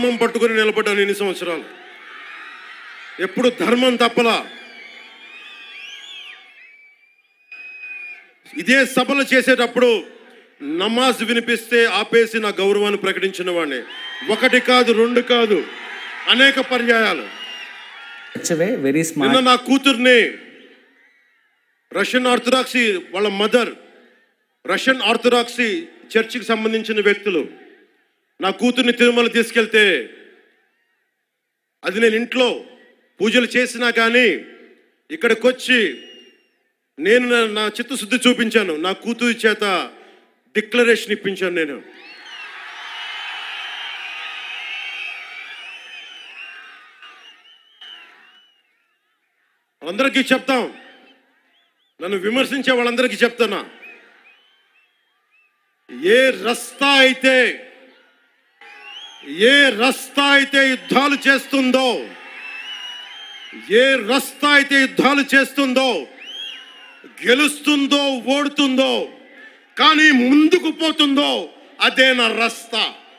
ధర్మం పట్టుకుని నిలబడ్డాను ఎన్ని సంవత్సరాలు ఎప్పుడు ధర్మం తప్పలా ఇదే సభలు చేసేటప్పుడు నమాజ్ వినిపిస్తే ఆపేసి నా గౌరవాన్ని ప్రకటించిన వాడిని ఒకటి కాదు రెండు కాదు అనేక పర్యాయాలు such a way, very నిన్న smart. నా కూతుర్ని రష్యన్ ఆర్థడాక్సీ వాళ్ళ మదర్ రష్యన్ ఆర్థడాక్సీ చర్చికి సంబంధించిన వ్యక్తులు నా కూతుర్ని తిరుమల తీసుకెళ్తే అది నేను ఇంట్లో పూజలు చేసినా కానీ ఇక్కడికి వచ్చి నేను నా- నా చిత్తశుద్ధి చూపించాను నా కూతురి చేత డిక్లరేషన్ ఇప్పించాను నేను అందరికీ చెప్తాం నన్ను విమర్శించే వాళ్ళందరికీ చెప్తున్నా ఏ రస్తా అయితే ఏ రస్తా అయితే యుద్ధాలు చేస్తుందో ఏ రస్తా అయితే యుద్ధాలు చేస్తుందో గెలుస్తుందో ఓడుతుందో కానీ ముందుకు పోతుందో అదే నా రస్తా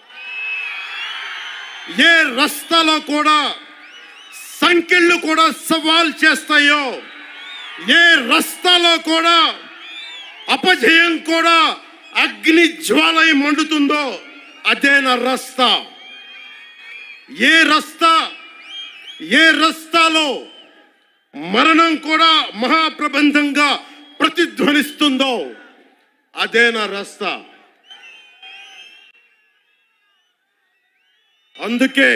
ఏ రస్తాలో కూడా సంఖ్యలు కూడా సవాల్ చేస్తాయో ఏ రస్తాలో కూడా అపజయం కూడా అగ్ని జ్వాలై మండుతుందో అదే నా రస్తా ఏ రస్తా ఏ రస్తాలో మరణం కూడా మహాప్రబంధంగా ప్రతిధ్వనిస్తుందో అదే నా రస్తా అందుకే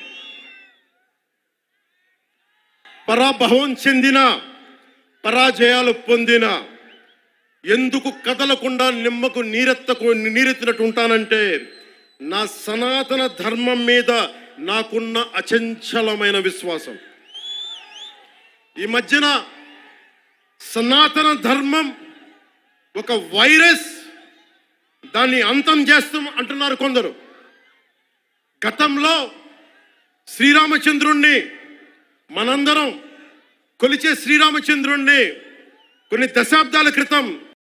పరాభవం చెందిన పరాజయాలు పొందిన ఎందుకు కదలకుండా నిమ్మకు నీరెత్తకు నీరెత్తినట్టు ఉంటానంటే నా సనాతన ధర్మం మీద నాకున్న అచంచలమైన విశ్వాసం ఈ మధ్యన సనాతన ధర్మం ఒక వైరస్ దాన్ని అంతం చేస్తాం అంటున్నారు కొందరు గతంలో శ్రీరామచంద్రుణ్ణి మనందరం కొలిచే శ్రీరామచంద్రుణ్ణి కొన్ని దశాబ్దాల క్రితం